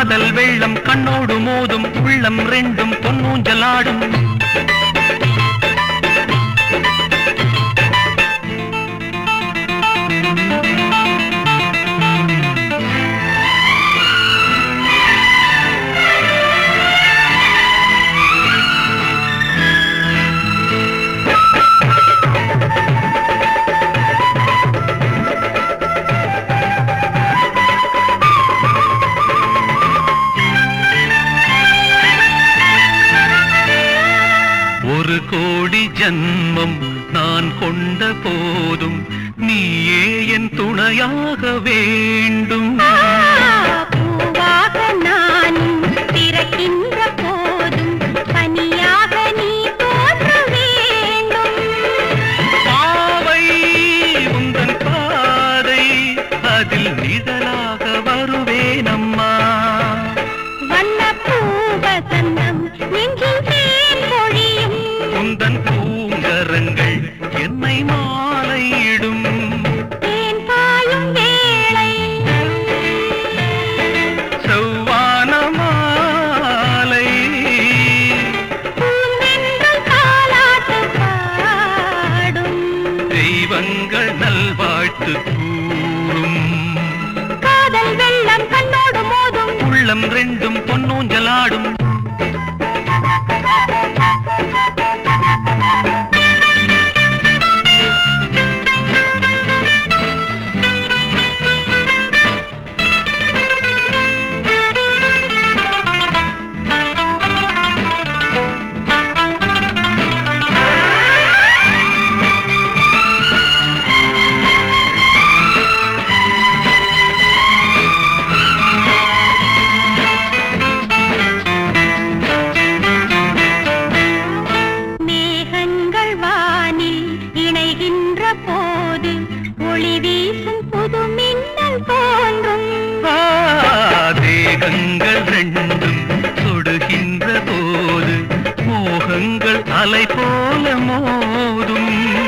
காதல் வெள்ளம் கண்ணோடு மோதும் உள்ளம் ரெண்டும் பொன்னூஞ்சலாடும் ஒரு கோடி ஜன்மம் நான் கொண்ட போதும் நீயே என் துணையாக வேண்டும் பூவாக நான் பிறக்கின்ற போதும் பனியாக நீ தோன்ற வேண்டும் பாவை உந்தன் பாதை அதில் நிழலாக வருவேன் அம்மா வண்ண பூவசந்தம் நெஞ்சில் தேன் பொழியும் உந்தன் பூங்கரங்கள் என்னை மாலையிடும் தேன் பாயும் வேளை செவ்வான மாலை பூந்தென்றல் தாலாட்டு பாடும் தெய்வங்கள் நல்வாழ்த்து கூறும் காதல் வெள்ளம் கண்ணோடு மோதும் உள்ளம் ரெண்டும் பொன்னூஞ்சலாடும் மேகங்கள் வானில் இணைகின்ற போது ஒளி வீசும் புது மின்னல் தோன்றும் ஆ, தேகங்கள் ரெண்டும் தொடுகின்ற போது மோகங்கள் அலை போல மோதும்